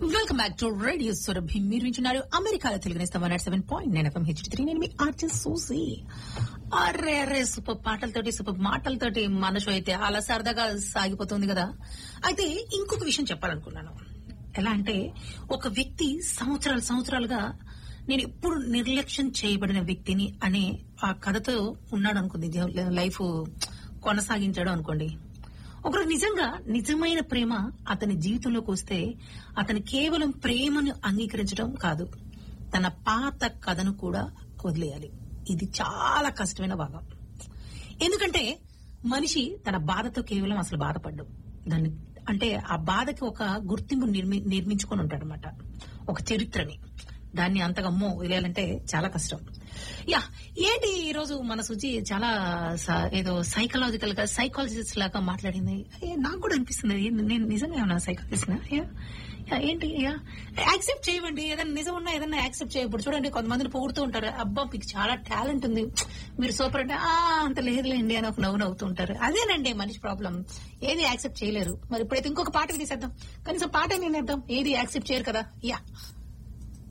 welcome back to radio Surabhi మీరు వింటున్నారు అమెరికాలో తెలుగునేస్తా one not seven point nine FM H three నేను మీ ఆర్టిస్ట్ సూసి అరే అరే సూపర్ పాటలతోటి సూపర్ మాటలతోటి మన షో అయితే అలా సరదాగా సాగిపోతుంది కదా అయితే ఇంకొక విషయం చెప్పాలనుకున్నాను ఎలా అంటే ఒక వ్యక్తి సంవత్సరాలు సంవత్సరాలుగా నేను ఎప్పుడు నిర్లక్ష్యం చేయబడిన వ్యక్తిని అనే ఆ కథతో ఉన్నాడు అనుకుంది లైఫ్ కొనసాగించాడు అనుకోండి ఒకరు నిజంగా నిజమైన ప్రేమ అతని జీవితంలోకి వస్తే అతను కేవలం ప్రేమను అంగీకరించడం కాదు తన పాత కథను కూడా వదిలేయాలి ఇది చాలా కష్టమైన భాగం ఎందుకంటే మనిషి తన బాధతో కేవలం అసలు బాధపడ్డం దాన్ని అంటే ఆ బాధకి ఒక గుర్తింపు నిర్మి నిర్మించుకొని ఉంటాడనమాట ఒక చరిత్రని దాన్ని అంతగా అమ్మో వదిలేయాలంటే చాలా కష్టం యా ఏంటి ఈ రోజు మన సుజి చాలా స- ఏదో సైకలాజికల్ గా సైకాలజిస్ట్ లాగా మాట్లాడింది ఏ, నాకు కూడా అనిపిస్తుంది ఏ, నేను నిజంగా ఏమన్నా సైకాలజిస్ట్ ఏంటి యాక్సెప్ట్ చేయమండి ఏదైనా నిజం ఉన్నా ఏదైనా యాక్సెప్ట్ చేయప్పుడు చూడండి కొంతమందిని పొగుడుతూ ఉంటారు అబ్బా మీకు చాలా టాలెంట్ ఉంది మీరు సూపర్ అంటే ఆ అంత లేదులేండి అని ఒక నవ్వు నవ్వుతూ ఉంటారు అదేనండి మనిషి ప్రాబ్లం ఏది యాక్సెప్ట్ చేయలేరు మరి ఇప్పుడైతే ఇంకొక పాట తీసేద్దాం కనీసం పాట వినేద్దాం ఏది యాక్సెప్ట్ చేయరు కదా యా